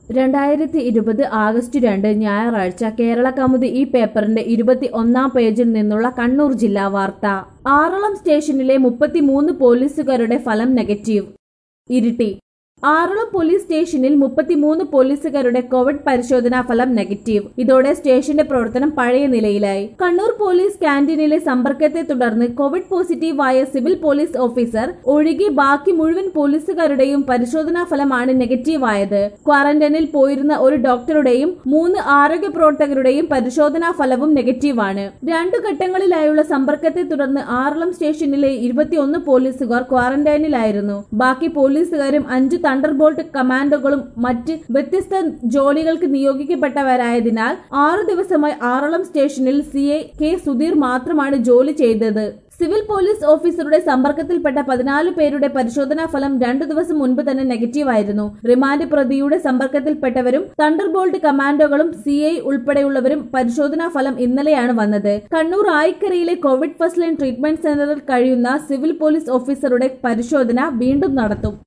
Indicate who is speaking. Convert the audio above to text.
Speaker 1: രണ്ടായിരത്തി ഇരുപത് ആഗസ്റ്റ് രണ്ട് ഞായറാഴ്ച കേരള കൗമുദി ഈ പേപ്പറിന്റെ ഇരുപത്തി ഒന്നാം പേജിൽ നിന്നുള്ള കണ്ണൂർ ജില്ലാ വാർത്ത ആറളം സ്റ്റേഷനിലെ മുപ്പത്തിമൂന്ന് പോലീസുകാരുടെ ഫലം നെഗറ്റീവ് ഇരിട്ടി ആറളം പോലീസ് സ്റ്റേഷനിൽ മുപ്പത്തിമൂന്ന് പോലീസുകാരുടെ കോവിഡ് പരിശോധനാ ഫലം നെഗറ്റീവ് ഇതോടെ സ്റ്റേഷന്റെ പ്രവർത്തനം പഴയ നിലയിലായി കണ്ണൂർ പോലീസ് ക്യാന്റീനിലെ സമ്പർക്കത്തെ തുടർന്ന് കോവിഡ് പോസിറ്റീവായ സിവിൽ പോലീസ് ഓഫീസർ ഒഴികെ ബാക്കി മുഴുവൻ പോലീസുകാരുടെയും പരിശോധനാ ഫലമാണ് നെഗറ്റീവായത് ക്വാറന്റൈനിൽ പോയിരുന്ന ഒരു ഡോക്ടറുടെയും മൂന്ന് ആരോഗ്യ പ്രവർത്തകരുടെയും പരിശോധനാ ഫലവും നെഗറ്റീവാണ് രണ്ടു ഘട്ടങ്ങളിലായുള്ള സമ്പർക്കത്തെ തുടർന്ന് ആറളം സ്റ്റേഷനിലെ ഇരുപത്തിയൊന്ന് പോലീസുകാർ ക്വാറന്റൈനിലായിരുന്നു ബാക്കി പോലീസുകാരും അഞ്ച് തണ്ടർബോൾട്ട് കമാൻഡോകളും മറ്റ് വ്യത്യസ്ത ജോലികൾക്ക് നിയോഗിക്കപ്പെട്ടവരായതിനാൽ ആറു ദിവസമായി ആറളം സ്റ്റേഷനിൽ സി ഐ കെ സുധീർ മാത്രമാണ് ജോലി ചെയ്തത് സിവിൽ പോലീസ് ഓഫീസറുടെ സമ്പർക്കത്തിൽപ്പെട്ട പതിനാല് പേരുടെ പരിശോധനാ ഫലം രണ്ടു ദിവസം മുൻപ് തന്നെ നെഗറ്റീവായിരുന്നു റിമാൻഡ് പ്രതിയുടെ സമ്പർക്കത്തിൽപ്പെട്ടവരും തണ്ടർബോൾട്ട് കമാൻഡോകളും സി ഐ ഉൾപ്പെടെയുള്ളവരും പരിശോധനാ ഫലം ഇന്നലെയാണ് വന്നത് കണ്ണൂർ ആയിക്കരയിലെ കോവിഡ് ഫസ്റ്റ് ലൈൻ ട്രീറ്റ്മെന്റ് സെന്ററിൽ കഴിയുന്ന സിവിൽ പോലീസ് ഓഫീസറുടെ പരിശോധന വീണ്ടും നടത്തും